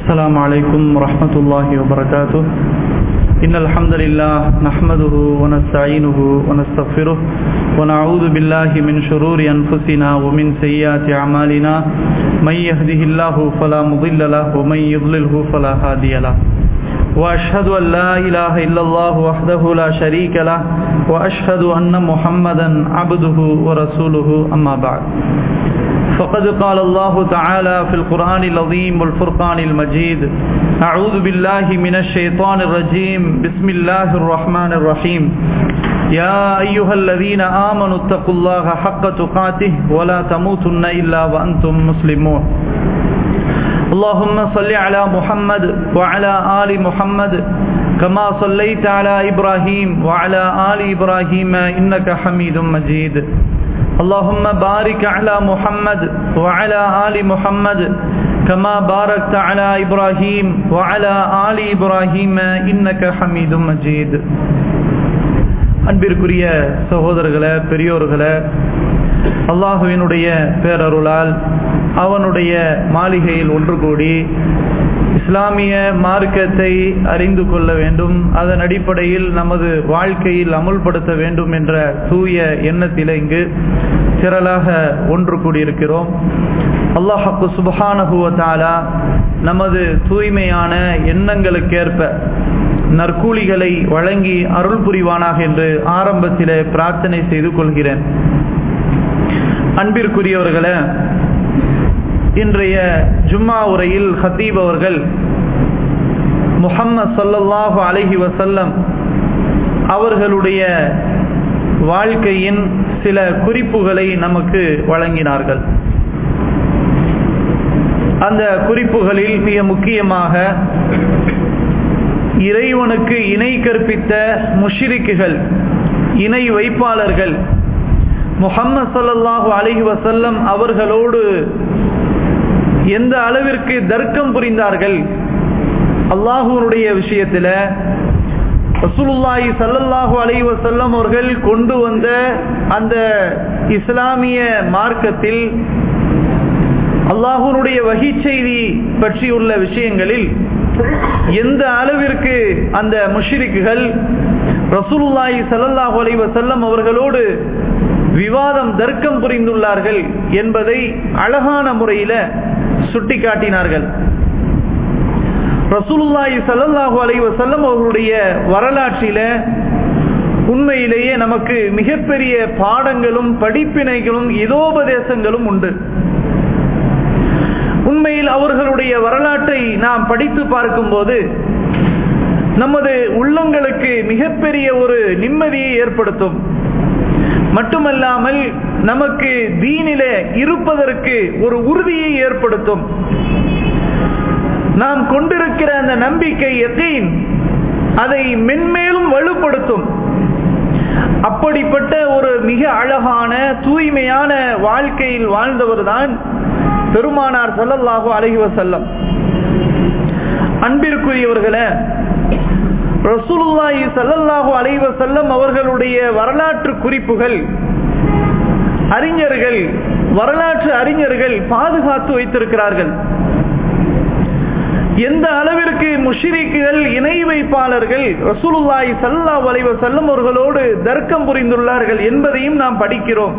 السلام عليكم ورحمة الله وبركاته إن الحمد لله نحمده ونستعينه ونستغفره ونعوذ بالله من شرور أنفسنا ومن سيئات أعمالنا من يهده الله فلا مضل له ومن يضلله فلا هادي له وأشهد أن لا إله إلا الله وحده لا شريك له وأشهد أن محمدا عبده ورسوله أما بعد فقد قال الله تعالى في القرآن العظيم والفرقان المجيد أعوذ بالله من الشيطان الرجيم بسم الله الرحمن الرحيم يا أيها الذين آمنوا اتقوا الله حق تقاته ولا تموتن إلا وأنتم مسلمون اللهم صل على محمد وعلى آل محمد كما صليت على إبراهيم وعلى آل إبراهيم إنك حميد مجيد اللهم بارك على محمد وعلى آل محمد كما باركت على إبراهيم وعلى آل إبراهيم إنك حميد مجيد அன்பிற்குரிய சகோதரர்களே பெரியோர்களே அல்லாஹுவினுடைய பேரருளால் அவனுடைய மாளிகையில் ஒன்று கூடி இஸ்லாமிய மார்க்கத்தை அறிந்து கொள்ள வேண்டும் அதன் அடிப்படையில் நமது வாழ்க்கையில் அமுல்படுத்த வேண்டும் என்ற தூய எண்ணத்தில் இங்கு திரளாக ஒன்று கூடியிருக்கிறோம் அல்லாஹாக்கு சுபஹானகுவத்தாலா நமது தூய்மையான எண்ணங்களுக்கேற்ப நற்கூலிகளை வழங்கி அருள் புரிவானாக என்று ஆரம்பத்தில் பிரார்த்தனை செய்து கொள்கிறேன் அன்பிற்குரியவர்களே இன்றைய ஜும்மா உரையில் ஹத்தீப் அவர்கள் முஹம்மது சல்லல்லாஹு அலஹி வசல்லம் அவர்களுடைய வாழ்க்கையின் சில குறிப்புகளை நமக்கு வழங்கினார்கள் அந்த குறிப்புகளில் மிக முக்கியமாக இறைவனுக்கு இணை கற்பித்த முஷிரிக்குகள் இணை வைப்பாளர்கள் முகம்மது சல்லாஹூ அலஹி வசல்லம் அவர்களோடு எந்த அளவிற்கு தர்க்கம் புரிந்தார்கள் அல்லாஹூனுடைய விஷயத்தில் ரசூலுல்லாஹி சல்லல்லாஹு அலைஹி வஸல்லம் அவர்கள் கொண்டு வந்த அந்த இஸ்லாமிய மார்க்கத்தில் அல்லாஹூனுடைய வகி செய்தி பற்றியுள்ள விஷயங்களில் எந்த அளவிற்கு அந்த முஷிரிக்குகள் ரசூலுல்லாஹி சல்லல்லாஹு அலைஹி வஸல்லம் அவர்களோடு விவாதம் தர்க்கம் புரிந்துள்ளார்கள் என்பதை அழகான முறையில் சுட்டிக்காட்டினார்கள் ரசூலுல்லாஹி சல்லல்லாஹு அலைஹி வஸல்லம் அவர்களுடைய வரலாற்றில உண்மையிலேயே நமக்கு மிகப்பெரிய பாடங்களும் படிப்பினைகளும் இதோபதேசங்களும் உண்டு உண்மையில் அவர்களுடைய வரலாற்றை நாம் படித்து பார்க்கும்போது நமது உள்ளங்களுக்கு மிகப்பெரிய ஒரு நிம்மதியை ஏற்படுத்தும் மட்டுமல்லாமல் நமக்கு தீனில இருப்பதற்கு ஒரு உறுதியை ஏற்படுத்தும் நாம் கொண்டிருக்கிற அந்த நம்பிக்கை எத்தீன் அதை மென்மேலும் வலுப்படுத்தும் அப்படிப்பட்ட ஒரு மிக அழகான தூய்மையான வாழ்க்கையில் வாழ்ந்தவர் தான் பெருமானார் சல்லல்லாஹு அலஹி வசல்லம் அன்பிற்குரியவர்களே ரசூலுல்லாஹி சல்லல்லாஹு அலைஹி வஸல்லம் அவர்களுடைய வரலாற்று குறிப்புகள் அறிஞர்கள் வரலாற்று அறிஞர்கள் பாதுகாத்து வைத்திருக்கிறார்கள் எந்த அளவிற்கு முஷிரிக்குகள் இணை வைப்பாளர்கள் ரசூலுல்லாஹி சல்லல்லாஹு அலைஹி வஸல்லம் அவர்களோடு தர்க்கம் புரிந்துள்ளார்கள் என்பதையும் நாம் படிக்கிறோம்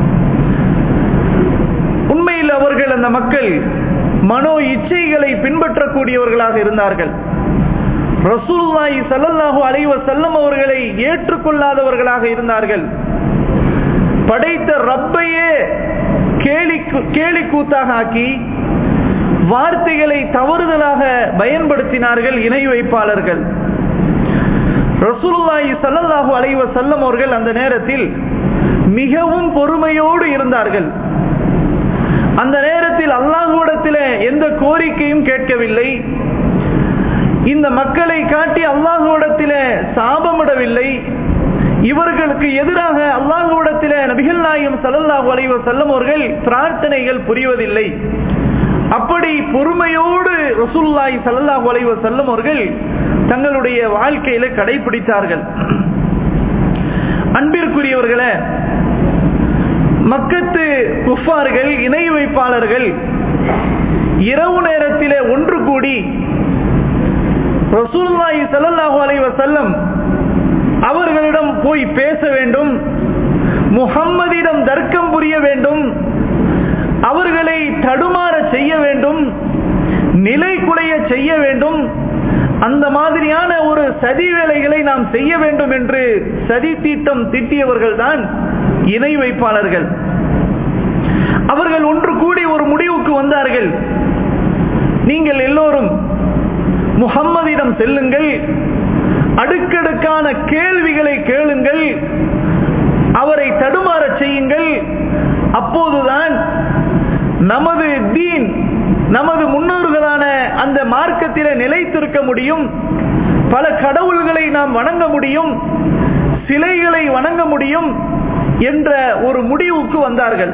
உண்மையில் அவர்கள் அந்த மக்கள் மனோ இச்சைகளை பின்பற்றக்கூடியவர்களாக இருந்தார்கள் ரசூல்லாய் சல்லல்லாஹு அலைவ செல்லம் அவர்களை ஏற்றுக்கொள்ளாதவர்களாக இருந்தார்கள் படைத்த ரப்பையே கேலி கேலி கூத்தாக ஆக்கி வார்த்தைகளை தவறுதலாக பயன்படுத்தினார்கள் இணை வைப்பாளர்கள் ரசூலுல்லாஹி சல்லல்லாஹு அலைவ செல்லம் அவர்கள் அந்த நேரத்தில் மிகவும் பொறுமையோடு இருந்தார்கள் அந்த நேரத்தில் அல்லாஹுடத்தில் எந்த கோரிக்கையும் கேட்கவில்லை இந்த மக்களை காட்டி அல்லாஹுவிடத்தில சாபமிடவில்லை இவர்களுக்கு எதிராக அல்லாஹுவிடத்தில நபிகள் நாயம் சல்லல்லாஹு அலைவ செல்லம் அவர்கள் பிரார்த்தனைகள் புரிவதில்லை அப்படி பொறுமையோடு ரசூல்லாய் சல்லல்லாஹு அலைவ செல்லம் அவர்கள் தங்களுடைய வாழ்க்கையில கடைபிடித்தார்கள் அன்பிற்குரியவர்களே மக்கத்து குஃபார்கள் இணை வைப்பாளர்கள் இரவு நேரத்திலே ஒன்று கூடி ரசூலுல்லாஹி ஸல்லல்லாஹு அலைஹி வஸல்லம் அவர்களிடம் போய் பேச வேண்டும் முகம்மதிடம் தர்க்கம் புரிய வேண்டும் அவர்களை தடுமாற செய்ய வேண்டும் நிலை குலைய செய்ய வேண்டும் அந்த மாதிரியான ஒரு சதி வேலைகளை நாம் செய்ய வேண்டும் என்று சதி தீட்டம் திட்டியவர்கள் தான் இணை வைப்பாளர்கள் அவர்கள் ஒன்று கூடி ஒரு முடிவுக்கு வந்தார்கள் நீங்கள் எல்லோரும் முகம்மதிடம் செல்லுங்கள் அடுக்கடுக்கான கேள்விகளை கேளுங்கள் அவரை தடுமாற செய்யுங்கள் அப்போதுதான் நமது தீன் நமது முன்னோர்களான அந்த மார்க்கத்தில நிலைத்திருக்க முடியும் பல கடவுள்களை நாம் வணங்க முடியும் சிலைகளை வணங்க முடியும் என்ற ஒரு முடிவுக்கு வந்தார்கள்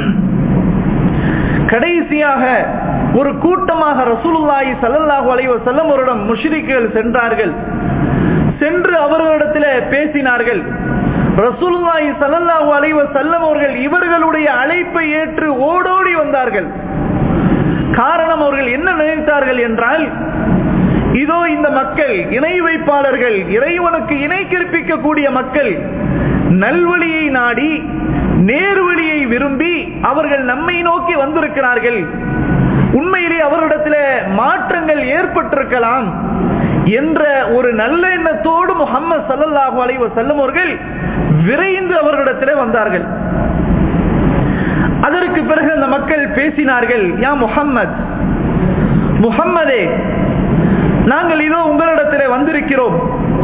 கடைசியாக ஒரு கூட்டமாக ரசூலுல்லாஹி ஸல்லல்லாஹு அலைஹி வஸல்லம் அவரிடம் முஷ்ரிக்குகள் சென்றார்கள் சென்று அவர்களிடத்தில் பேசினார்கள் ரசூலுல்லாஹி ஸல்லல்லாஹு அலைஹி வஸல்லம் அவர்கள் இவர்களுடைய அழைப்பை ஏற்று ஓடோடி வந்தார்கள் காரணம் அவர்கள் என்ன நினைத்தார்கள் என்றால் இதோ இந்த மக்கள் இணை வைப்பாளர்கள் இறைவனுக்கு இணை கற்பிக்கக்கூடிய மக்கள் நல்வழியை நாடி நேர்வழியை விரும்பி அவர்கள் நம்மை நோக்கி வந்திருக்கிறார்கள் உண்மையிலே அவரிடத்தில் மாற்றங்கள் ஏற்பட்டிருக்கலாம் என்ற ஒரு நல்ல எண்ணத்தோடு முகமது சல்லல்லாஹு அலைவ செல்லும் அவர்கள் விரைந்து அவர்களிடத்தில் வந்தார்கள் அதற்கு பிறகு அந்த மக்கள் பேசினார்கள் யா முகம்மது முகம்மதே நாங்கள் இதோ உங்களிடத்தில் வந்திருக்கிறோம்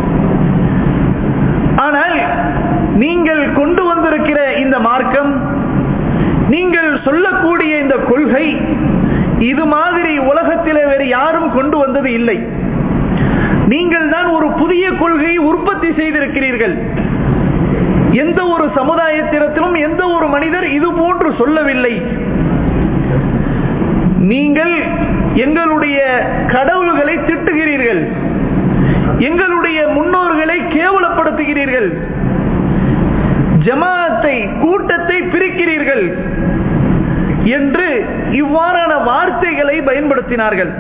ஆனால் நீங்கள் கொண்டு வந்திருக்கிற இந்த மார்க்கம் நீங்கள் சொல்லக்கூடிய இந்த கொள்கை இது மாதிரி உலகத்திலே வேறு யாரும் கொண்டு வந்தது இல்லை நீங்கள் தான் ஒரு புதிய கொள்கையை உற்பத்தி செய்திருக்கிறீர்கள் எந்த ஒரு சமுதாயத்தினத்திலும் எந்த ஒரு மனிதர் இது போன்று சொல்லவில்லை நீங்கள் எங்களுடைய கடவுள்களை திட்டுகிறீர்கள் எங்களுடைய முன்னோர்களை கேவலப்படுத்துகிறீர்கள் ஜமாத்தை கூட்டத்தை பிரிக்கிறீர்கள் என்று இவ்வாறான வார்த்தைகளை பயன்படுத்தினார்கள்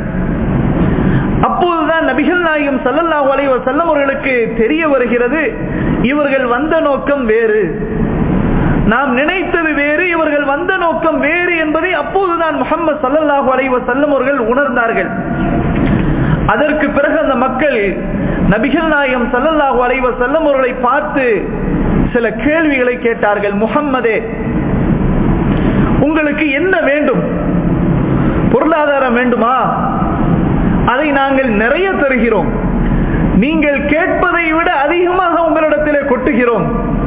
அப்போதுதான் நபிகள் நாயகம் சல்லல்லாஹு அலைஹி வஸல்லம் அவர்களுக்கு தெரிய வருகிறது இவர்கள் வந்த நோக்கம் வேறு நாம் நினைத்தது வேறு இவர்கள் வந்த நோக்கம் வேறு என்பதை அப்போதுதான் முகமது சல்லல்லாஹு அலைஹி வஸல்லம் அவர்கள் உணர்ந்தார்கள் அதற்கு பிறகு அந்த மக்கள் நபிகள் நாயகம் சல்லல்லாஹு அலைஹி வஸல்லம் அவர்களை பார்த்து சில கேள்விகளை கேட்டார்கள் முகம்மதே உங்களுக்கு என்ன வேண்டும் பொருளாதாரம் வேண்டுமா அதை நாங்கள் நிறைய தருகிறோம் நீங்கள் கேட்பதை விட அதிகமாக உங்களிடத்திலே கொட்டுகிறோம்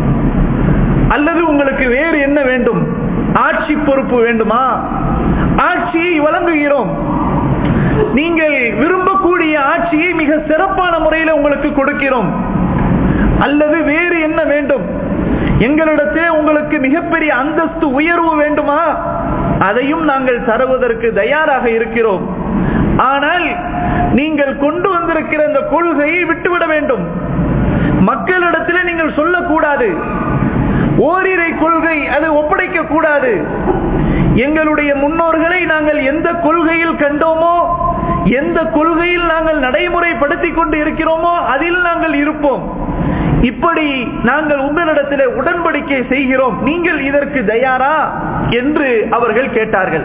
அல்லது உங்களுக்கு வேறு என்ன வேண்டும் ஆட்சி பொறுப்பு வேண்டுமா ஆட்சியை வழங்குகிறோம் நீங்கள் விரும்பக்கூடிய ஆட்சியை மிக சிறப்பான முறையில் உங்களுக்கு கொடுக்கிறோம் அல்லது வேறு என்ன வேண்டும் எங்களிடத்தே உங்களுக்கு மிகப்பெரிய அந்தஸ்து உயர்வு வேண்டுமா அதையும் நாங்கள் தருவதற்கு தயாராக இருக்கிறோம் ஆனால் நீங்கள் கொண்டு வந்திருக்கிற இந்த கொள்கையை விட்டுவிட வேண்டும் மக்களிடத்தில் நீங்கள் சொல்லக்கூடாது ஓரிரை கொள்கை அது ஒப்படைக்க கூடாது எங்களுடைய முன்னோர்களை நாங்கள் எந்த கொள்கையில் கண்டோமோ எந்த கொள்கையில் நாங்கள் நடைமுறைப்படுத்திக் கொண்டு இருக்கிறோமோ அதில் நாங்கள் இருப்போம் இப்படி நாங்கள் உங்களிடத்தில் உடன்படிக்கை செய்கிறோம் நீங்கள் இதற்கு தயாரா என்று அவர்கள் கேட்டார்கள்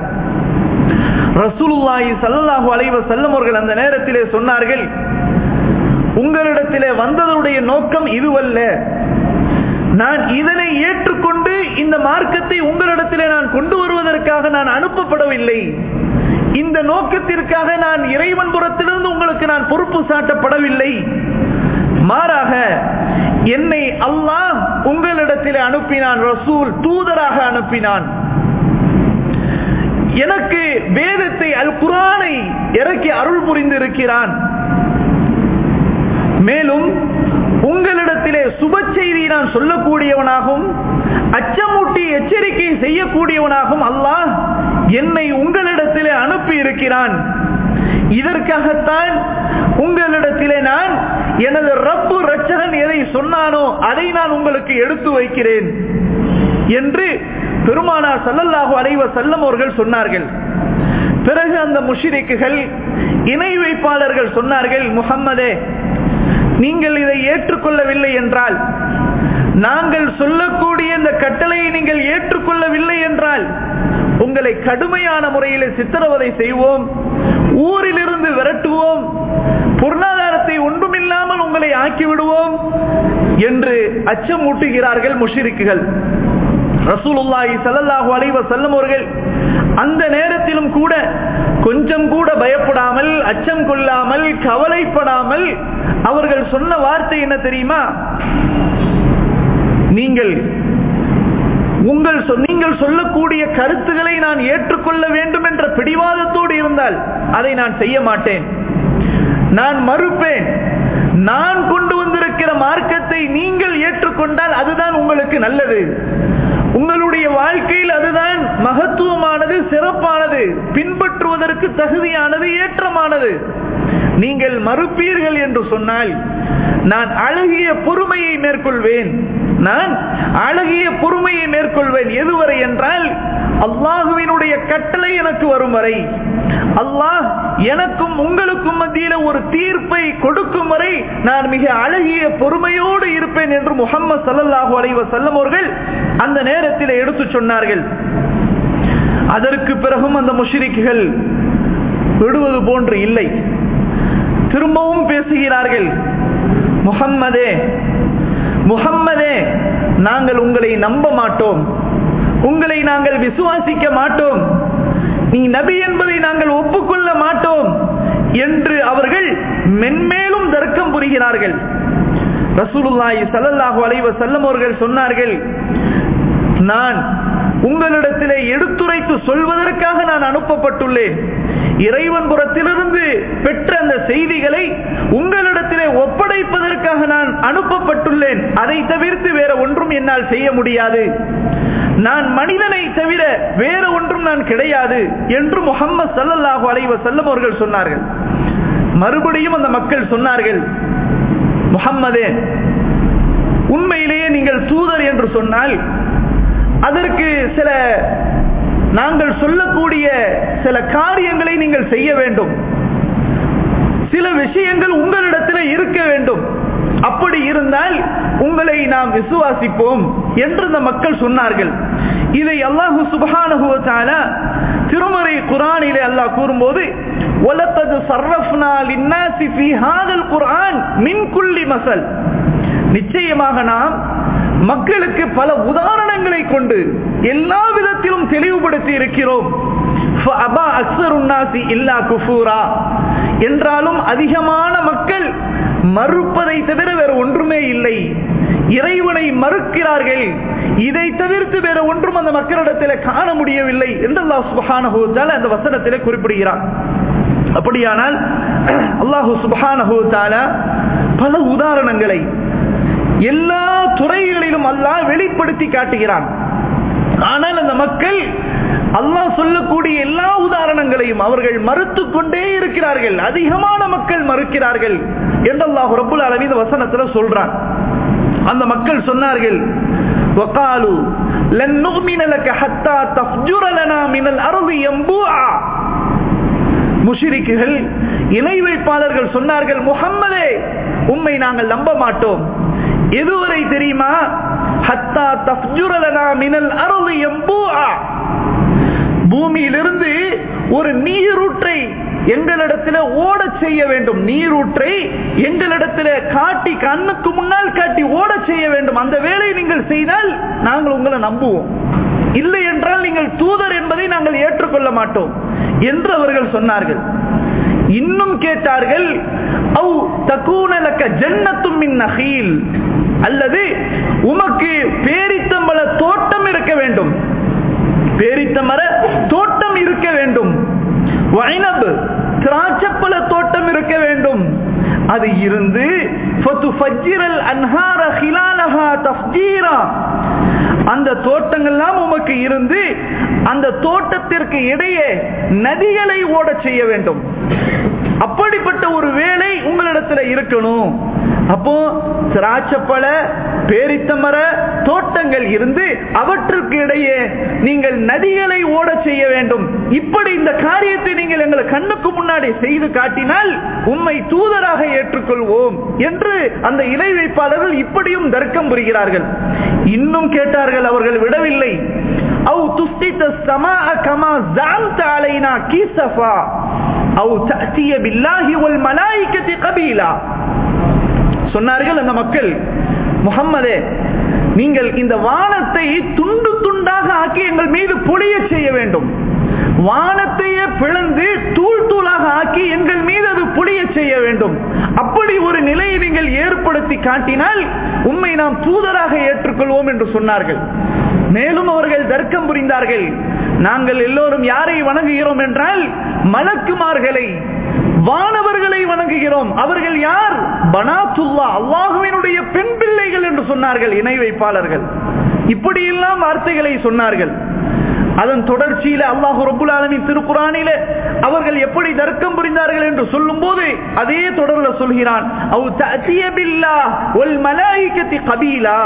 ரசூலுல்லாஹி சல்லல்லாஹு அலைவ செல்லம் அவர்கள் அந்த நேரத்திலே சொன்னார்கள் உங்களிடத்திலே வந்ததனுடைய நோக்கம் இதுவல்ல நான் இதனை ஏற்றுக்கொண்டு இந்த மார்க்கத்தை உங்களிடத்திலே நான் கொண்டு வருவதற்காக நான் அனுப்பப்படவில்லை இந்த நோக்கத்திற்காக நான் இறைவன் புறத்திலிருந்து உங்களுக்கு நான் பொறுப்பு சாட்டப்படவில்லை மாறாக என்னை அல்லாஹ் உங்களிடத்தில் அனுப்பினான் ரசூல் தூதராக அனுப்பினான் எனக்கு வேதத்தை அல் குரானை இறக்கி அருள் புரிந்திருக்கிறான் மேலும் உங்களிடத்திலே சுப செய்தி நான் சொல்லக்கூடியவனாகவும் அச்சமூட்டி எச்சரிக்கை செய்யக்கூடியவனாகவும் அல்லாஹ் என்னை உங்களிடத்திலே அனுப்பி இருக்கிறான் இதற்காகத்தான் உங்களிடத்திலே நான் எனது ரப்பு ரச்சகன் எதை சொன்னானோ அதை நான் உங்களுக்கு எடுத்து வைக்கிறேன் என்று பெருமானார் சல்லல்லாஹு அலைவ செல்லம் அவர்கள் சொன்னார்கள் பிறகு அந்த முஷிரிக்குகள் இணை வைப்பாளர்கள் சொன்னார்கள் முகம்மதே நீங்கள் இதை ஏற்றுக்கொள்ளவில்லை என்றால் நாங்கள் சொல்லக்கூடிய இந்த கட்டளையை நீங்கள் ஏற்றுக்கொள்ளவில்லை என்றால் உங்களை கடுமையான முறையில் சித்திரவதை செய்வோம் ஊரிலிருந்து விரட்டுவோம் பொருளாதாரத்தை ஒன்றுமில்லாமல் உங்களை ஆக்கிவிடுவோம் என்று அச்சமூட்டுகிறார்கள் முஷிரிக்குகள் ரசூலுல்லாஹி ஸல்லல்லாஹு அலைஹி வஸல்லம் அவர்கள் அந்த நேரத்திலும் கூட கொஞ்சம் கூட பயப்படாமல் அச்சம் கொள்ளாமல் கவலைப்படாமல் அவர்கள் சொன்ன வார்த்தை என்ன தெரியுமா நீங்கள் உங்கள் நீங்கள் சொல்லக்கூடிய கருத்துக்களை நான் ஏற்றுக்கொள்ள வேண்டும் என்ற பிடிவாதத்தோடு இருந்தால் அதை நான் செய்ய மாட்டேன் நான் மறுப்பேன் நான் கொண்டு வந்திருக்கிற மார்க்கத்தை நீங்கள் ஏற்றுக்கொண்டால் அதுதான் உங்களுக்கு நல்லது உங்களுடைய வாழ்க்கையில் அதுதான் மகத்துவமானது சிறப்பானது பின்பற்றுவதற்கு தகுதியானது ஏற்றமானது நீங்கள் மறுப்பீர்கள் என்று சொன்னால் நான் அழகிய பொறுமையை மேற்கொள்வேன் நான் அழகிய பொறுமையை மேற்கொள்வேன் எதுவரை என்றால் அல்லாஹுவினுடைய கட்டளை எனக்கு வரும் வரை அல்லாஹ் எனக்கும் உங்களுக்கும் மத்தியில ஒரு தீர்ப்பை கொடுக்கும் வரை நான் மிக அழகிய பொறுமையோடு இருப்பேன் என்று முகமது சல்லல்லாஹு அலைவ செல்லம் அவர்கள் அந்த நேரத்தில் எடுத்து சொன்னார்கள் அதற்கு பிறகும் அந்த முஷிரிக்குகள் விடுவது போன்று இல்லை திரும்பவும் பேசுகிறார்கள் முகம்மதே முகம்மதே நாங்கள் உங்களை நம்ப மாட்டோம் உங்களை நாங்கள் விசுவாசிக்க மாட்டோம் நீ நபி என்பதை நாங்கள் ஒப்புக்கொள்ள மாட்டோம் என்று அவர்கள் மென்மேலும் தர்க்கம் புரிகிறார்கள் ரசூலுல்லாஹி ஸல்லல்லாஹு அலைஹி வஸல்லம் அவர்கள் சொன்னார்கள் நான் உங்களிடத்திலே எடுத்துரைத்து சொல்வதற்காக நான் அனுப்பப்பட்டுள்ளேன் இறைவன் புறத்திலிருந்து பெற்ற அந்த செய்திகளை உங்களிடத்திலே ஒப்படைப்பதற்காக நான் அனுப்பப்பட்டுள்ளேன் அதை தவிர்த்து வேற ஒன்றும் என்னால் செய்ய முடியாது நான் மனிதனை தவிர வேற ஒன்றும் நான் கிடையாது என்று முகம்மது சல்லல்லாஹு அலைவ செல்லம் அவர்கள் சொன்னார்கள் மறுபடியும் அந்த மக்கள் சொன்னார்கள் முகம்மதே உண்மையிலேயே நீங்கள் தூதர் என்று சொன்னால் அதற்கு சில நாங்கள் சொல்லக்கூடிய சில காரியங்களை நீங்கள் செய்ய வேண்டும் சில விஷயங்கள் உங்களிடத்தில் இருக்க வேண்டும் அப்படி இருந்தால் உங்களை நாம் விசுவாசிப்போம் என்று இந்த மக்கள் சொன்னார்கள் இதை அல்லாஹு சுபானுகுவத்தால திருமறை குரானிலே அல்லாஹ் கூறும்போது ஒலத்தது சர்வப்னா லின்னாசி ஃபீ ஹாதல் குர்ஆன் மின் குல்லி மசல் நிச்சயமாக நாம் மக்களுக்கு பல உதாரணங்களை கொண்டு எல்லா விதத்திலும் தெளிவுபடுத்தி இருக்கிறோம் என்றாலும் அதிகமான மக்கள் மறுப்பதை தவிர வேற ஒன்றுமே இல்லை இறைவனை மறுக்கிறார்கள் இதை தவிர்த்து வேற ஒன்றும் அந்த மக்களிடத்தில் காண முடியவில்லை என்று அல்லாஹ் சுபஹானஹூத்தால அந்த வசனத்திலே குறிப்பிடுகிறார் அப்படியானால் அல்லாஹு சுபஹானஹூத்தால பல உதாரணங்களை எல்லா துறைகளிலும் அல்லாஹ் வெளிப்படுத்தி காட்டுகிறான் ஆனால் அந்த மக்கள் அல்லாஹ் சொல்லக்கூடிய எல்லா உதாரணங்களையும் அவர்கள் மறுத்து கொண்டே இருக்கிறார்கள் அதிகமான மக்கள் மறுக்கிறார்கள் என்று அல்லாஹ் ரபுல் அளவி இந்த வசனத்துல சொல்றான் அந்த மக்கள் சொன்னார்கள் وقالوا لن نؤمن لك حتى تفجر لنا من الارض ينبوعا முஷிரிக்குகள் இணை வைப்பாளர்கள் சொன்னார்கள் முகம்மதே உம்மை நாங்கள் நம்ப மாட்டோம் எதுவரை தெரியுமா ஹத்தா தஃஜுரலனா மினல் அருள் எம்பூஆ பூமியிலிருந்து ஒரு நீரூற்றை எங்களிடத்தில் ஓட செய்ய வேண்டும் நீரூற்றை எங்களிடத்தில் காட்டி கண்ணுக்கு முன்னால் காட்டி ஓட செய்ய வேண்டும் அந்த வேலை நீங்கள் செய்தால் நாங்கள் உங்களை நம்புவோம் இல்லை என்றால் நீங்கள் தூதர் என்பதை நாங்கள் ஏற்றுக்கொள்ள மாட்டோம் என்று அவர்கள் சொன்னார்கள் இன்னும் கேட்டார்கள் அவு தக்கூனலக்க ஜன்னத்தும் மின் நகீல் அல்லது உமக்கு பேரித்தம்பள தோட்டம் இருக்க வேண்டும் பேரித்தமர தோட்டம் இருக்க வேண்டும் வைனப் திராட்சப்பழ தோட்டம் இருக்க வேண்டும் அது இருந்து அந்த தோட்டங்கள்லாம் உமக்கு இருந்து அந்த தோட்டத்திற்கு இடையே நதிகளை ஓட செய்ய வேண்டும் அப்படிப்பட்ட ஒரு வேலை உங்களிடத்துல இருக்கணும் அப்போ திராட்சப்பழ பேரித்தமர தோட்டங்கள் இருந்து அவற்றுக்கு இடையே நீங்கள் நதிகளை ஓட செய்ய வேண்டும் இப்படி இந்த காரியத்தை நீங்கள் எங்கள் கண்ணுக்கு முன்னாடி செய்து காட்டினால் உம்மை தூதராக ஏற்றுக்கொள்வோம் என்று அந்த இணை வைப்பாளர்கள் இப்படியும் தர்க்கம் புரிகிறார்கள் இன்னும் கேட்டார்கள் அவர்கள் விடவில்லை أو تسقط السماء كما زعمت علينا كسفا أو تأتي بالله والملائكة قبيلا சொன்னார்கள் அந்த மக்கள் முகம்மதே நீங்கள் இந்த வானத்தை துண்டு துண்டாக ஆக்கி எங்கள் மீது பொழிய செய்ய வேண்டும் வானத்தையே பிளந்து தூள் தூளாக ஆக்கி எங்கள் மீது அது புளிய செய்ய வேண்டும் அப்படி ஒரு நிலையை நீங்கள் ஏற்படுத்தி காட்டினால் உண்மை நாம் தூதராக ஏற்றுக்கொள்வோம் என்று சொன்னார்கள் மேலும் அவர்கள் தர்க்கம் புரிந்தார்கள் நாங்கள் எல்லோரும் யாரை வணங்குகிறோம் என்றால் மலக்குமார்களை வானவர்களை வணங்குகிறோம் அவர்கள் யார் பனாத்துல்லா அல்லாஹுவினுடைய பெண் பிள்ளைகள் என்று சொன்னார்கள் இணை வைப்பாளர்கள் இப்படியெல்லாம் வார்த்தைகளை சொன்னார்கள் அதன் தொடர்ச்சியில அல்லாஹு ரபுல் ஆலமின் திருக்குறானில அவர்கள் எப்படி தர்க்கம் புரிந்தார்கள் என்று சொல்லும் போது அதே தொடர்ல சொல்கிறான் கபீலா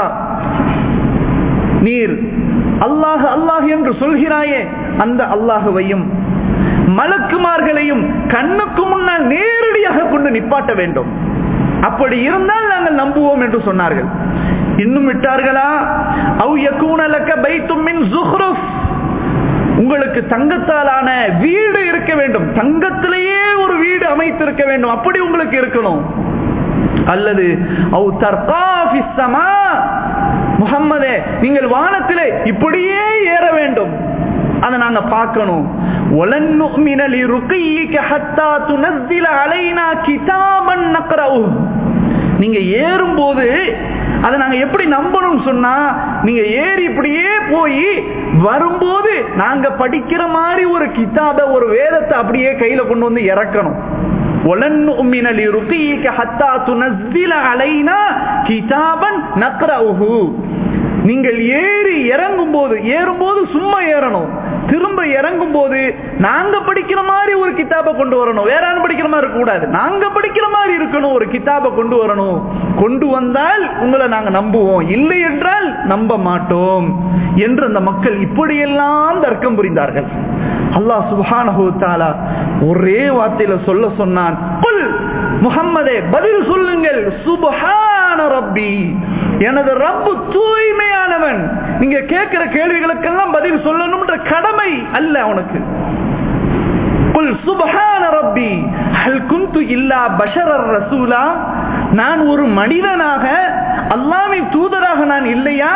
நீர் அல்லாஹ் அல்லாஹ் என்று சொல்கிறாயே அந்த அல்லாஹுவையும் மலக்குமார்களையும் கண்ணுக்கு முன்னால் நேரடியாக கொண்டு நிப்பாட்ட வேண்டும் அப்படி இருந்தால் நாங்கள் நம்புவோம் என்று சொன்னார்கள் இன்னும் விட்டார்களா அவு யக்கூனலக்க பைத்தும் மின் ஜுஹ்ருஃப் உங்களுக்கு தங்கத்தாலான வீடு இருக்க வேண்டும் தங்கத்திலேயே ஒரு வீடு அமைத்திருக்க வேண்டும் அப்படி உங்களுக்கு இருக்கணும் அல்லது முகம்மதே நீங்கள் வானத்திலே இப்படியே ஏற வேண்டும் அதை நாங்க பார்க்கணும் நீங்க ஏறும் போது அதை நாங்க எப்படி நம்பணும் சொன்னா நீங்க ஏறி இப்படியே போய் வரும்போது நாங்க படிக்கிற மாதிரி ஒரு கிதாப ஒரு வேதத்தை அப்படியே கையில கொண்டு வந்து இறக்கணும் நீங்கள் ஏறி இறங்கும் போது ஏறும் போது சும்மா ஏறணும் திரும்ப இறங்கும் போது நாங்க படிக்கிற மாதிரி ஒரு கிதாபை கொண்டு வரணும் வேற படிக்கிற மாதிரி இருக்க கூடாது நாங்க படிக்கிற மாதிரி இருக்கணும் ஒரு கிதாபை கொண்டு வரணும் கொண்டு வந்தால் உங்களை நாங்க நம்புவோம் இல்லை என்றால் நம்ப மாட்டோம் என்று அந்த மக்கள் இப்படியெல்லாம் தர்க்கம் புரிந்தார்கள் அல்லாஹ் சுபானஹு தாலா ஒரே வார்த்தையில சொல்ல சொன்னான் முகம்மதே பதில் சொல்லுங்கள் சுபஹான ரப்பி எனது ரப்பு தூய்மையானவன் நீங்க கேட்கிற கேள்விகளுக்கெல்லாம் பதில் சொல்லணும்ன்ற கடமை அல்ல அவனுக்கு சுபஹான ரப்பி ஹல் குந்து இல்லா பஷரர் ரசூலா நான் ஒரு மனிதனாக அல்லாவின் தூதராக நான் இல்லையா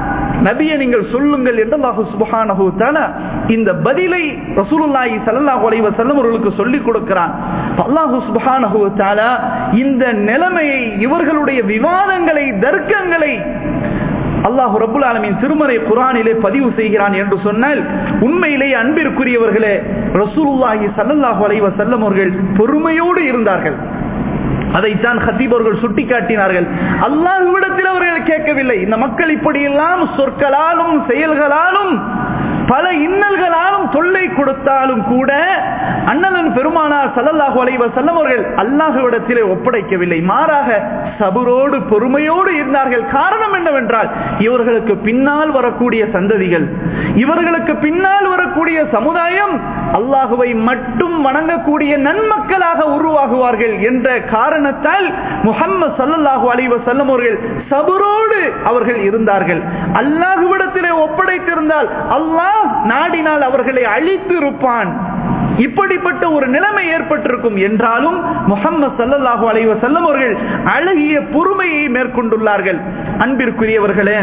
நபியை நீங்கள் சொல்லுங்கள் என்று அல்லாஹு சுபஹானஹு தஆலா இந்த பதிலை ரசூலுல்லாஹி ஸல்லல்லாஹு அலைஹி வஸல்லம் அவர்களுக்கு சொல்லிக் கொடுக்கிறான் அல்லாஹு சுபஹானஹு தஆலா இந்த நிலைமையை இவர்களுடைய விவாதங்களை தர்க்கங்களை அல்லாஹு ரபுல் ஆலமின் திருமறை குரானிலே பதிவு செய்கிறான் என்று சொன்னால் உண்மையிலே அன்பிற்குரியவர்களே ரசூலுல்லாஹி ஸல்லல்லாஹு அலைஹி வஸல்லம் அவர்கள் பொறுமையோடு இருந்தார்கள் அதைத்தான் ஹத்தீப் அவர்கள் சுட்டிக்காட்டினார்கள் அல்லாஹ்விடத்தில் அவர்கள் கேட்கவில்லை இந்த மக்கள் இப்படியெல்லாம் சொற்களாலும் செயல்களாலும் பல இன்னல்களாலும் தொல்லை கொடுத்தாலும் கூட அண்ணலன் பெருமானார் சல்லல்லாஹு அலைஹி வஸல்லம் அவர்கள் அல்லாஹ்விடத்திலே ஒப்படைக்கவில்லை மாறாக சபுரோடு பொறுமையோடு இருந்தார்கள் காரணம் என்னவென்றால் இவர்களுக்கு பின்னால் வரக்கூடிய சந்ததிகள் இவர்களுக்கு பின்னால் வரக்கூடிய சமுதாயம் அல்லாஹுவை மட்டும் வணங்கக்கூடிய நன்மக்களாக உருவாகுவார்கள் என்ற காரணத்தால் முகம்மது சல்லல்லாஹு அலைஹி வஸல்லம் அவர்கள் சபுரோடு அவர்கள் இருந்தார்கள் அல்லாஹுவிடத்திலே ஒப்படைத்திருந்தால் அல்லாஹ் நாடினால் அவர்களை அழித்து இருப்பான் இப்படிப்பட்ட ஒரு நிலைமை ஏற்பட்டிருக்கும் என்றாலும் முகம்மது சல்லல்லாஹு அலைஹி வஸல்லம் அவர்கள் அழகிய பொறுமையை மேற்கொண்டுள்ளார்கள் அன்பிற்குரியவர்களே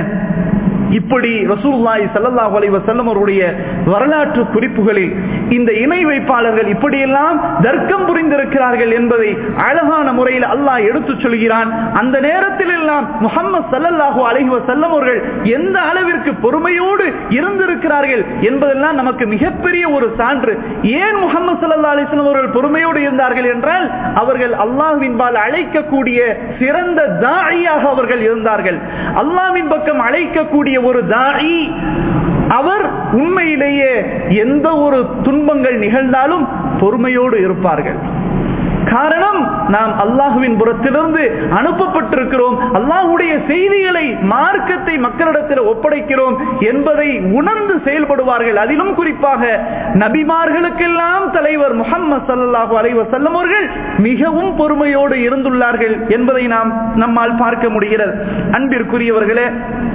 இப்படி ரசூல்லாய் சல்லல்லாஹு அலைஹி வஸல்லம் அவருடைய வரலாற்று குறிப்புகளில் இந்த இணை வைப்பாளர்கள் இப்படியெல்லாம் தர்க்கம் புரிந்திருக்கிறார்கள் என்பதை அழகான முறையில் அல்லாஹ் எடுத்துச் சொல்கிறான் அந்த நேரத்தில் எல்லாம் முகமது சல்லல்லாஹு அலைஹி வஸல்லம் அவர்கள் எந்த அளவிற்கு பொறுமையோடு இருந்திருக்கிறார்கள் என்பதெல்லாம் நமக்கு மிகப்பெரிய ஒரு சான்று ஏன் முகமது சல்லா அலிஸ்லாம் அவர்கள் பொறுமையோடு இருந்தார்கள் என்றால் அவர்கள் அல்லாஹ்வின்பால் அழைக்கக்கூடிய சிறந்த தாழியாக அவர்கள் இருந்தார்கள் அல்லாவின் பக்கம் அழைக்கக்கூடிய ஒரு தாயி அவர் உண்மையிலேயே எந்த ஒரு துன்பங்கள் நிகழ்ந்தாலும் பொறுமையோடு இருப்பார்கள் காரணம் நாம் அல்லாஹுவின் புறத்திலிருந்து அனுப்பப்பட்டிருக்கிறோம் அல்லாஹுடைய செய்திகளை மார்க்கத்தை மக்களிடத்தில் ஒப்படைக்கிறோம் என்பதை உணர்ந்து செயல்படுவார்கள் அதிலும் குறிப்பாக நபிமார்களுக்கெல்லாம் தலைவர் முகம்மது சல்லாஹூ அலைவசல்லம் அவர்கள் மிகவும் பொறுமையோடு இருந்துள்ளார்கள் என்பதை நாம் நம்மால் பார்க்க முடிகிறது அன்பிற்குரியவர்களே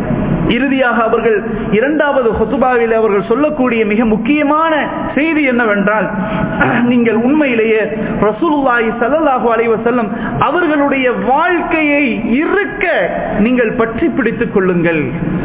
இறுதியாக அவர்கள் இரண்டாவது ஹொசுபாவில் அவர்கள் சொல்லக்கூடிய மிக முக்கியமான செய்தி என்னவென்றால் நீங்கள் உண்மையிலேயே ரசூலுல்லாஹி ஸல்லல்லாஹு அலைஹி வஸல்லம் அவர்களுடைய வாழ்க்கையை இருக்க நீங்கள் பற்றி பிடித்துக் கொள்ளுங்கள்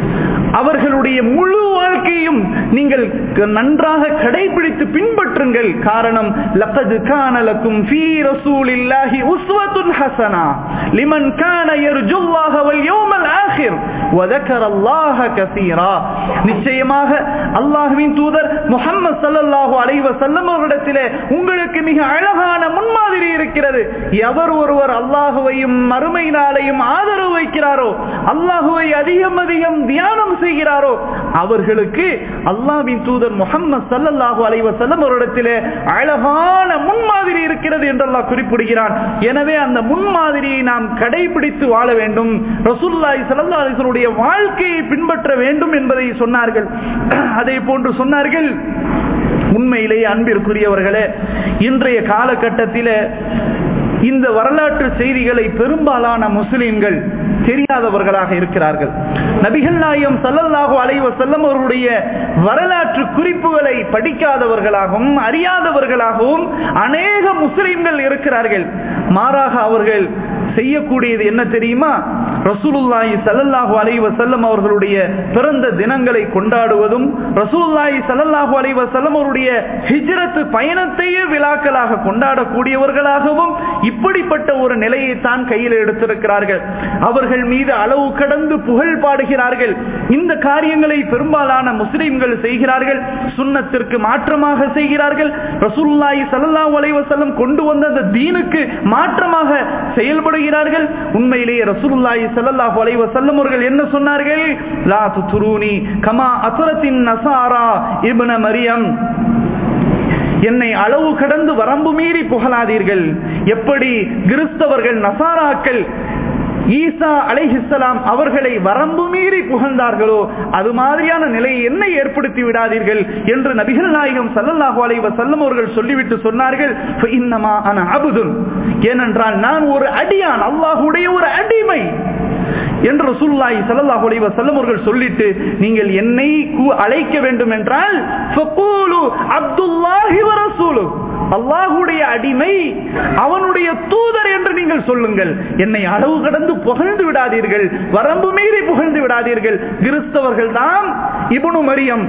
அவர்களுடைய முழு வாழ்க்கையும் நீங்கள் நன்றாக கடைபிடித்து பின்பற்றுங்கள் காரணம் லக்கது கானலக்கும் ஃபீ ரசூலில்லாஹி உஸ்வத்துன் ஹசனா லிமன் கான யர்ஜுல்லாஹ வல் யௌமல் ஆகிர் வதக்கர அல்லாஹ கஸீரா நிச்சயமாக அல்லாஹ்வின் தூதர் முஹம்மது ஸல்லல்லாஹு அலைஹி வஸல்லம் அவர்களிடத்திலே உங்களுக்கு மிக அழகான முன்மாதிரி இருக்கிறது எவர் ஒருவர் அல்லாஹுவையும் மறுமை நாளையும் ஆதரவு வைக்கிறாரோ அல்லாஹுவை அதிகம் அதிகம் தியானம் செய்கிறாரோ அவர்களுக்கு அல்லாவின் தூதர் முகமது சல்லல்லாஹு அலைவசல்லம் அவரிடத்திலே அழகான முன்மாதிரி இருக்கிறது என்று அல்லாஹ் குறிப்பிடுகிறான் எனவே அந்த முன்மாதிரியை நாம் கடைபிடித்து வாழ வேண்டும் ரசூல்லாய் சல்லா அலிசனுடைய வாழ்க்கையை பின்பற்ற வேண்டும் என்பதை சொன்னார்கள் அதே போன்று சொன்னார்கள் உண்மையிலேயே அன்பிற்குரியவர்களே இன்றைய காலகட்டத்திலே இந்த வரலாற்று செய்திகளை பெரும்பாலான முஸ்லிம்கள் தெரியாதவர்களாக இருக்கிறார்கள் நபிகள் நாயம் சல்லல்லாஹு அலைவ செல்லம் அவருடைய வரலாற்று குறிப்புகளை படிக்காதவர்களாகவும் அறியாதவர்களாகவும் அநேக முஸ்லிம்கள் இருக்கிறார்கள் மாறாக அவர்கள் செய்யக்கூடியது என்ன தெரியுமா ரசூலுல்லாஹி சல்லல்லாஹு அலைஹி வஸல்லம் அவர்களுடைய பிறந்த தினங்களை கொண்டாடுவதும் ரசூலுல்லாஹி சல்லல்லாஹு அலைஹி வஸல்லம் அவருடைய ஹிஜ்ரத் பயணத்தையே விழாக்களாக கொண்டாடக்கூடியவர்களாகவும் இப்படிப்பட்ட ஒரு நிலையை தான் கையில் எடுத்திருக்கிறார்கள் அவர்கள் மீது அளவு கடந்து புகழ் பாடுகிறார்கள் இந்த காரியங்களை பெரும்பாலான முஸ்லிம்கள் செய்கிறார்கள் சுன்னத்திற்கு மாற்றமாக செய்கிறார்கள் ரசூலுல்லாஹி சல்லல்லாஹு அலைஹி வஸல்லம் கொண்டு வந்த அந்த தீனுக்கு மாற்றமாக செயல்படுகிறார்கள் உண்மையிலேயே ரசூலுல்லாஹி ஸல்லல்லாஹு அலைஹி வஸல்லம் அவர்கள் என்ன சொன்னார்கள் லா துத்ரூனி கமா அத்ரத்தின் நசாரா இப்ன மரியம் என்னை அளவு கடந்து வரம்பு மீறி புகழாதீர்கள் எப்படி கிறிஸ்தவர்கள் நசாராக்கள் ஈசா அலைஹிஸ்லாம் அவர்களை வரம்பு மீறி புகழ்ந்தார்களோ அது மாதிரியான நிலையை என்ன ஏற்படுத்தி விடாதீர்கள் என்று நபிகள் நாயகம் சல்லல்லாஹு அலைஹி வஸல்லம் அவர்கள் சொல்லிவிட்டு சொன்னார்கள் இன்னமா அன அபுதுன் ஏனென்றால் நான் ஒரு அடியான் அல்லாஹுடைய ஒரு அடிமை என்று ரசூலுல்லாஹி ஸல்லல்லாஹு அலைஹி வஸல்லம் அவர்கள் சொல்லிட்டு நீங்கள் என்னை அழைக்க வேண்டும் என்றால் ஃபகூலு அப்துல்லாஹி வ ரசூலு அல்லாஹுடைய அடிமை அவனுடைய தூதர் என்று நீங்கள் சொல்லுங்கள் என்னை அளவு கடந்து புகழ்ந்து விடாதீர்கள் வரம்பு மீறி புகழ்ந்து விடாதீர்கள் கிறிஸ்தவர்கள் தான் இபுனு மரியம்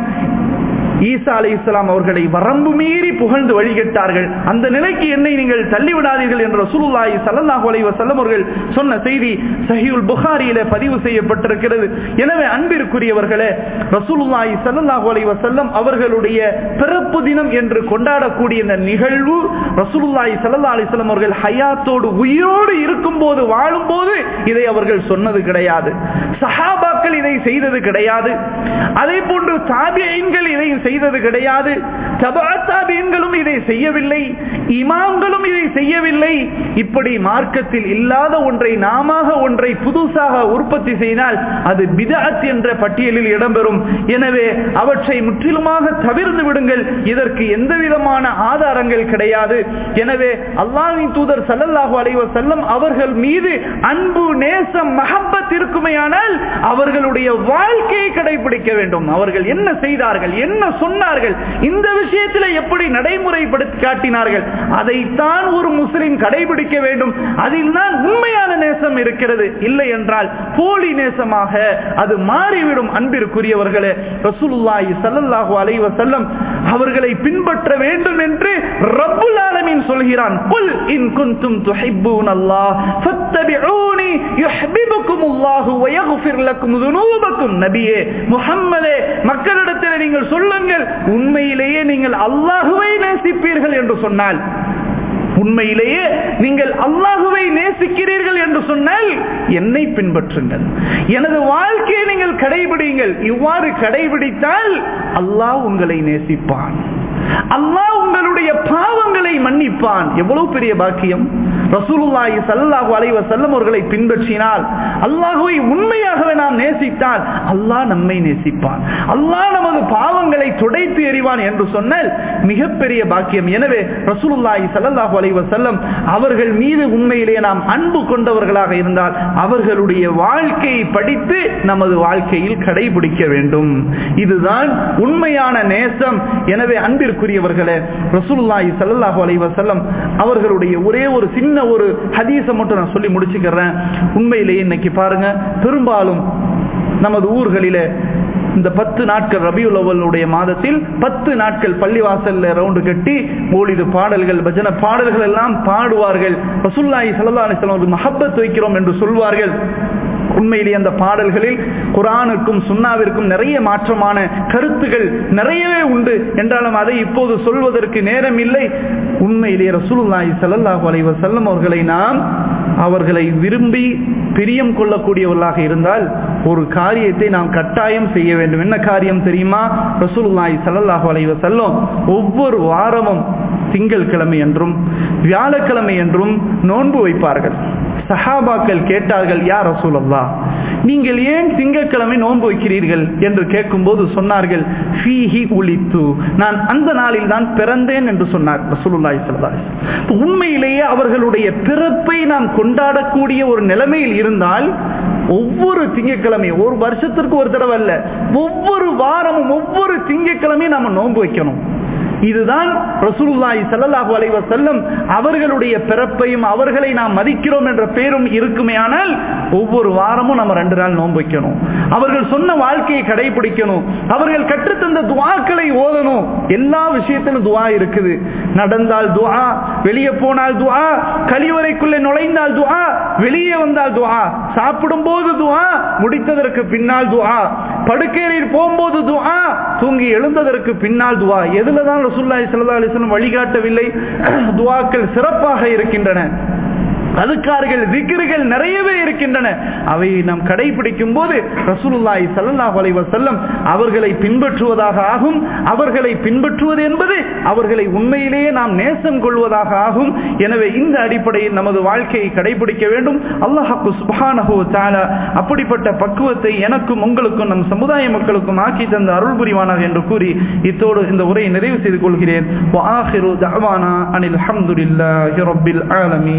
ஈசா அலி இஸ்லாம் அவர்களை வரம்பு மீறி புகழ்ந்து வழிகட்டார்கள் அந்த நிலைக்கு என்னை நீங்கள் தள்ளிவிடாதீர்கள் என்ற ரசூலுல்லாஹி ஸல்லல்லாஹு அலைஹி வஸல்லம் அவர்கள் சொன்ன செய்தி சஹீஹுல் புகாரியிலே பதிவு செய்யப்பட்டிருக்கிறது எனவே அன்பிற்குரியவர்களே ரசூலுல்லாஹி ஸல்லல்லாஹு அலைஹி வஸல்லம் அவர்களுடைய பிறப்பு தினம் என்று கொண்டாடக்கூடிய இந்த நிகழ்வு ரசூலுல்லாஹி ஸல்லல்லாஹு அலைஹி வஸல்லம் அவர்கள் ஹயாத்தோடு உயிரோடு இருக்கும்போது வாழும்போது இதை அவர்கள் சொன்னது கிடையாது சஹாபாக்கள் இதை செய்தது கிடையாது அதே போன்று தாபியங்கள் இதை செய்தது கிடையாது தபாத்தாபியன்களும் இதை செய்யவில்லை இமாம்களும் இதை செய்யவில்லை இப்படி மார்க்கத்தில் இல்லாத ஒன்றை நாம ஒன்றை புதுசாக உற்பத்தி செய்தால் அது பிதாத் என்ற பட்டியலில் இடம்பெறும் எனவே அவற்றை முற்றிலுமாக தவிர்த்து விடுங்கள் இதற்கு எந்த விதமான ஆதாரங்கள் கிடையாது எனவே அல்லாஹின் தூதர் சல்லல்லாஹு அலைவ செல்லம் அவர்கள் மீது அன்பு நேசம் மஹப்பத் இருக்குமையானால் அவர்களுடைய வாழ்க்கையை கடைபிடிக்க வேண்டும் அவர்கள் என்ன செய்தார்கள் என்ன சொன்னார்கள் இந்த விஷயத்தில் எப்படி நடைமுறைப்படுத்தி காட்டினார்கள் அதைத்தான் ஒரு முஸ்லிம் கடைபிடிக்க வேண்டும் அதில் தான் உண்மையான நேசம் இருக்கிறது இல்லை என்றால் போலி நேசமாக அது மாறிவிடும் அன்பிற்குரியவர்களே ரசூலுல்லாஹி ஸல்லல்லாஹு அலைஹி வஸல்லம் அவர்களை பின்பற்ற வேண்டும் என்று ரப்புல் ஆலமீன் சொல்கிறான் குல் இன் குன்தும் துஹிப்பூனல்லாஹ் ஃபத்தபிஊனி யுஹிப்புக்குமுல்லாஹு வ யக்ஃபிர் லக்கும் ذுனூபக்கும் நபியே முஹம்மதே மக்களிடத்தில் நீங்கள் சொல்லுங்கள் உண்மையிலேயே நீங்கள் அல்லாஹுவை நேசிப்பீர்கள் என்று சொன்னால் உண்மையிலேயே நீங்கள் அல்லாஹுவை நேசிக்கிறீர்கள் என்று சொன்னால் என்னை பின்பற்றுங்கள் எனது வாழ்க்கையை நீங்கள் கடைபிடிங்கள் இவ்வாறு கடைபிடித்தால் அல்லாஹ் உங்களை நேசிப்பான் அல்லாஹ் உங்களுடைய பாவங்களை மன்னிப்பான் எவ்வளவு பெரிய பாக்கியம் ரசூலுல்லாஹி ஸல்லல்லாஹு அலைஹி வஸல்லம் அவர்களை பின்பற்றினால் அல்லாஹ்வை உண்மையாகவே நாம் நேசித்தால் அல்லாஹ் நம்மை நேசிப்பான் அல்லாஹ் நமது பாவங்களை துடைத்து எறிவான் என்று சொன்னால் மிகப்பெரிய பாக்கியம் எனவே ரசூலுல்லாஹி ஸல்லல்லாஹு அலைஹி வஸல்லம் அவர்கள் மீது உண்மையிலே நாம் அன்பு கொண்டவர்களாக இருந்தால் அவர்களுடைய வாழ்க்கையை படித்து நமது வாழ்க்கையில் கடைபிடிக்க வேண்டும் இதுதான் உண்மையான நேசம் எனவே அன்பிற்குரியவர்களே ரசூலுல்லாஹி ஸல்லல்லாஹு அலைஹி வஸல்லம் அவர்களுடைய ஒரே ஒரு சின்ன ஒரு ஹதீஸை மட்டும் நான் சொல்லி முடிச்சுக்கிறேன் உண்மையிலேயே இன்னைக்கு பாருங்க பெரும்பாலும் நமது ஊர்களிலே இந்த பத்து நாட்கள் ரபியுல் அவலுடைய மாதத்தில் பத்து நாட்கள் பள்ளிவாசல்ல ரவுண்டு கட்டி மோலிது பாடல்கள் பஜன பாடல்கள் எல்லாம் பாடுவார்கள் ரசுல்லாஹி சல்லா அலிஸ்லாம் மஹப்பத் வைக்கிறோம் என்று சொல்வார்கள் உண்மையிலேயே அந்த பாடல்களில் குரானுக்கும் சுன்னாவிற்கும் நிறைய மாற்றமான கருத்துகள் நிறையவே உண்டு என்றாலும் அதை இப்போது சொல்வதற்கு நேரம் இல்லை உண்மையிலேயே ரசூலுல்லாஹி ஸல்லல்லாஹு அலைஹி வஸல்லம் அவர்களை நாம் அவர்களை விரும்பி பிரியம் கொள்ளக்கூடியவர்களாக இருந்தால் ஒரு காரியத்தை நாம் கட்டாயம் செய்ய வேண்டும் என்ன காரியம் தெரியுமா ரசூலுல்லாஹி ஸல்லல்லாஹு அலைஹி வஸல்லம் ஒவ்வொரு வாரமும் திங்கட்கிழமை என்றும் வியாழக்கிழமை என்றும் நோன்பு வைப்பார்கள் சஹாபாக்கள் கேட்டார்கள் யார் ரசூலல்லா நீங்கள் ஏன் திங்கட்கிழமை நோன்பு வைக்கிறீர்கள் என்று கேட்கும்போது சொன்னார்கள் ஃபீஹி உளித்து நான் அந்த நாளில் தான் பிறந்தேன் என்று சொன்னார் ரசூலுல்லாஹி ஸல்லல்லாஹு அலைஹி வஸல்லம் உண்மையிலேயே அவர்களுடைய பிறப்பை நாம் கொண்டாடக்கூடிய ஒரு நிலைமையில் இருந்தால் ஒவ்வொரு திங்கட்கிழமையும் ஒரு வருஷத்திற்கு ஒரு தடவை அல்ல ஒவ்வொரு வாரமும் ஒவ்வொரு திங்கட்கிழமையும் நம்ம நோன்பு வைக்கணும் இதுதான் ரசூலுல்லாஹி ஸல்லல்லாஹு அலைஹி வஸல்லம் அவர்களுடைய பிறப்பையும் அவர்களை நாம் மதிக்கிறோம் என்ற பேரும் இருக்குமே ஆனால் ஒவ்வொரு வாரமும் நம்ம ரெண்டு நாள் நோன்பு வைக்கணும் அவர்கள் சொன்ன வாழ்க்கையை கடைபிடிக்கணும் அவர்கள் கற்றுத்தந்த துவாக்களை ஓதணும் எல்லா விஷயத்திலும் துவா இருக்குது நடந்தால் துவா வெளியே போனால் துவா கழிவறைக்குள்ளே நுழைந்தால் துவா வெளியே வந்தால் துவா சாப்பிடும் போது துவா முடித்ததற்கு பின்னால் துவா படுக்கையில் போகும்போது துவா தூங்கி எழுந்ததற்கு பின்னால் துவா எதுல தான் ரசூல்லாய் சல்லா அலிஸ்லம் வழிகாட்டவில்லை துவாக்கள் சிறப்பாக இருக்கின்றன அதுக்கார்கள் திக்ருகள் நிறையவே இருக்கின்றன அவை நாம் கடைபிடிக்கும் போது ரசூலுல்லாஹி ஸல்லல்லாஹு அலைஹி வஸல்லம் அவர்களை பின்பற்றுவதாக ஆகும் அவர்களை பின்பற்றுவது என்பது அவர்களை உண்மையிலேயே நாம் நேசம் கொள்வதாக ஆகும் எனவே இந்த அடிப்படையில் நமது வாழ்க்கையை கடைபிடிக்க வேண்டும் அல்லாஹு சுப்ஹானஹு தஆலா அப்படிப்பட்ட பக்குவத்தை எனக்கும் உங்களுக்கும் நம் சமுதாய மக்களுக்கும் ஆக்கி தந்த அருள் புரிவானாக என்று கூறி இத்தோடு இந்த உரையை நிறைவு செய்து கொள்கிறேன் வஆஹிரு தஅவானா அனில் ஹம்துலில்லாஹி ரப்பில் ஆலமீன்